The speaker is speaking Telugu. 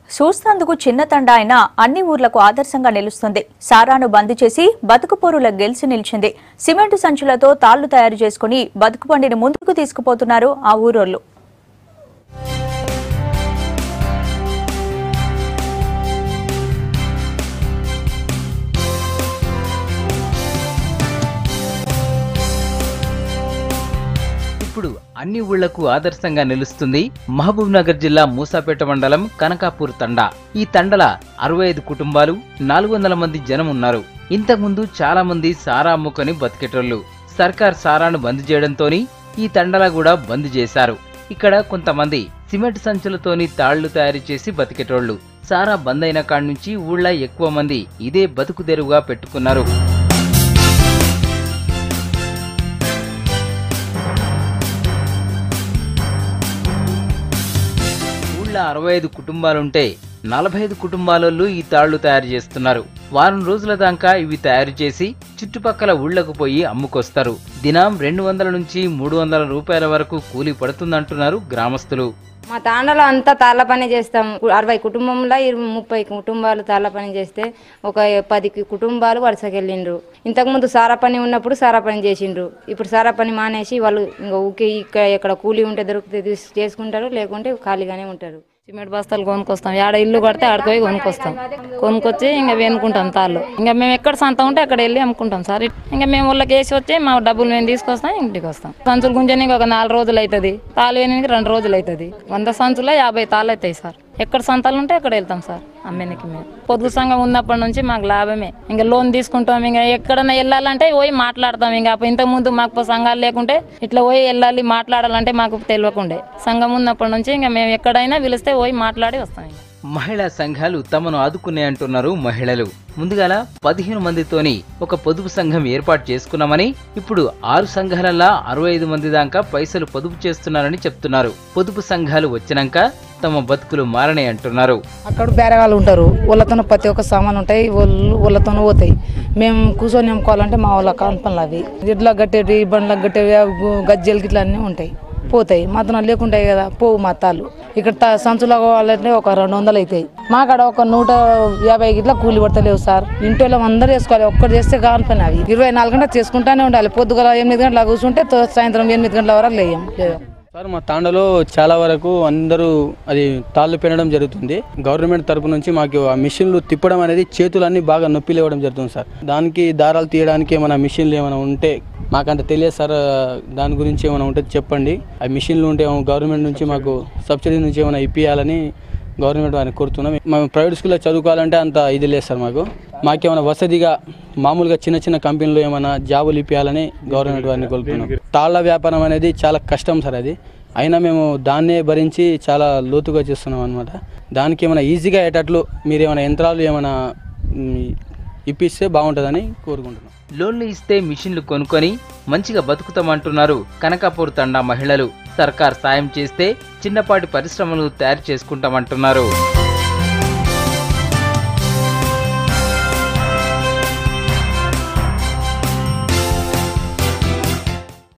చూసినందుకు చిన్న తండా అయినా అన్ని ఊర్లకు ఆదర్శంగా నిలుస్తుంది సారాను బంద్ చేసి బతుకు పోరుల గెలిచి నిలిచింది సిమెంటు సంచులతో తాళ్లు తయారు చేసుకుని బతుకు బండిని ముందుకు తీసుకుపోతున్నారు ఆ ఊరోళ్లు ఇప్పుడు అన్ని ఊళ్లకు ఆదర్శంగా నిలుస్తుంది మహబూబ్ నగర్ జిల్లా మూసాపేట మండలం కనకాపూర్ తండా ఈ తండల అరవై ఐదు కుటుంబాలు నాలుగు వందల మంది జనం ఉన్నారు ఇంతకుముందు చాలా మంది సారా అమ్ముకొని బతికేటోళ్లు సర్కార్ సారాను బంద్ చేయడంతోని ఈ తండల కూడా బంద్ చేశారు ఇక్కడ కొంతమంది సిమెంట్ సంచులతోని తాళ్లు తయారు చేసి బతికేటోళ్లు సారా బంద్ అయిన కాడి నుంచి ఊళ్ళ ఎక్కువ మంది ఇదే బతుకు తెరువుగా పెట్టుకున్నారు ఊళ్ళో అరవై ఐదు కుటుంబాలుంటే నలభై ఐదు కుటుంబాలలో ఈ తాళ్లు తయారు చేస్తున్నారు వారం రోజుల దాకా ఇవి తయారు చేసి చుట్టుపక్కల ఊళ్ళకు పోయి అమ్ముకొస్తారు దినం రెండు వందల నుంచి మూడు వందల రూపాయల వరకు కూలీ పడుతుందంటున్నారు గ్రామస్తులు మా తాండలో అంతా తాళ్ళ పని చేస్తాం అరవై కుటుంబంలో ఇరవై ముప్పై కుటుంబాలు తాళ్ళ పని చేస్తే ఒక పది కుటుంబాలు వరుసకెళ్ళిండ్రు ఇంతకుముందు సారా పని ఉన్నప్పుడు సారా పని చేసిండ్రు ఇప్పుడు సారా పని మానేసి వాళ్ళు ఇంకా ఊకే ఇక్కడ ఎక్కడ కూలీ ఉంటే దొరికితే తీసి చేసుకుంటారు లేకుంటే ఖాళీగానే ఉంటారు సిమెంట్ బస్తాలు కొనుక్కొస్తాం ఆడ ఇల్లు కడితే ఆడిపోయి కొనుక్కొస్తాం కొనుక్కొచ్చి ఇంకా వెనుకుంటాం తాళ్ళు ఇంకా మేము ఎక్కడ సంత ఉంటే అక్కడ వెళ్ళి అమ్ముకుంటాం సార్ ఇంకా మేము ఊళ్ళకి వేసి వచ్చి మా డబ్బులు మేము తీసుకొస్తాం ఇంటికి వస్తాం సంచులు గుంజనికి ఒక నాలుగు రోజులు అవుతుంది తాళ్ళు వేయడానికి రెండు రోజులు అవుతుంది వంద సంచులో యాభై తాళ్ళు అవుతాయి సార్ ఎక్కడ సంతాలు ఉంటే అక్కడ వెళ్తాం సార్ అమ్మేనికి మేము పొదుపు సంఘం ఉన్నప్పటి నుంచి మాకు లాభమే ఇంకా లోన్ తీసుకుంటాం ఇంకా ఎక్కడైనా వెళ్ళాలంటే పోయి మాట్లాడతాం ఇంకా అప్పుడు ఇంతకు ముందు మాకు సంఘాలు లేకుంటే ఇట్లా పోయి వెళ్ళాలి మాట్లాడాలంటే మాకు తెలియకుండే సంఘం ఉన్నప్పటి నుంచి ఇంకా మేము ఎక్కడైనా పిలిస్తే పోయి మాట్లాడి వస్తాం ఇంకా మహిళా సంఘాలు తమను ఆదుకునే అంటున్నారు మహిళలు ముందుగాల పదిహేను మందితోని ఒక పొదుపు సంఘం ఏర్పాటు చేసుకున్నామని ఇప్పుడు ఆరు సంఘాలలా అరవై ఐదు మంది దాకా పైసలు పొదుపు చేస్తున్నారని చెప్తున్నారు పొదుపు సంఘాలు వచ్చినాక తమ బతుకులు మారనే అంటున్నారు అక్కడ బేరగాళ్ళు ఉంటారు వాళ్ళతో ప్రతి ఒక్క సామాన్లు ఉంటాయి వాళ్ళు వాళ్ళతోనే పోతాయి మేము కూర్చొని అమ్ముకోవాలంటే మా వాళ్ళ కాన్పన్లు అవి ఇట్లా కట్టేవి బండ్లకు కట్టేవి అవి గు- గజ్జెలు గిట్ల అన్నీ ఉంటాయి పోతాయి మాత్రం లేకుంటాయి కదా పోవు మా తాళ్ళు ఇక్కడ త- సంచులో కావాలంటే ఒక రెండు వందలు అవుతాయి మాకాడ ఒక నూట యాభై గిట్ల కూలి పడతలేవు సార్ ఇంటి వాళ్ళం అందరూ చేసుకోవాలి ఒక్కటి చేస్తే కాని పని అవి ఇరవై నాలుగు గంటలు చేసుకుంటానే ఉండాలి పొద్దుగల ఎనిమిది గంటల కూర్చుంటే తో- సాయంత్రం ఎనిమిది గంటల వరకు లేయం లేవం సార్ మా తాండలో చాలా వరకు అందరూ అది తాళ్ళు పెనడం జరుగుతుంది గవర్నమెంట్ తరపు నుంచి మాకు ఆ మిషన్లు తిప్పడం అనేది చేతులన్నీ బాగా నొప్పి లేవడం జరుగుతుంది సార్ దానికి దారాలు తీయడానికి ఏమైనా మిషన్లు ఏమైనా ఉంటే మాకంత తెలియదు సార్ దాని గురించి ఏమైనా ఉంటే చెప్పండి ఆ మిషన్లు ఉంటే ఏమో గవర్నమెంట్ నుంచి మాకు సబ్సిడీ నుంచి ఏమైనా ఇప్పియాలని గవర్నమెంట్ వారిని కోరుతున్నాం మేము ప్రైవేట్ స్కూల్లో చదువుకోవాలంటే అంత ఇది లేదు సార్ మాకు మాకేమైనా వసతిగా మామూలుగా చిన్న చిన్న కంపెనీలో ఏమైనా జాబులు ఇప్పియాలని గవర్నమెంట్ వారిని కోరుతున్నాం తాళ్ళ వ్యాపారం అనేది చాలా కష్టం సార్ అది అయినా మేము దాన్నే భరించి చాలా లోతుగా చేస్తున్నాం అనమాట దానికి ఏమైనా ఈజీగా అయ్యేటట్లు మీరు ఏమైనా యంత్రాలు ఏమైనా మ్, ఇప్పిస్తే బాగుంటుందని కోరుకుంటున్నాం లోన్లు ఇస్తే మిషన్లు కొనుక్కొని మంచిగా బతుకుతామంటున్నారు కనకాపూర్ తండా మహిళలు సర్కార్ సాయం చేస్తే చిన్నపాటి పరిశ్రమలు తయారు చేసుకుంటామంటున్నారు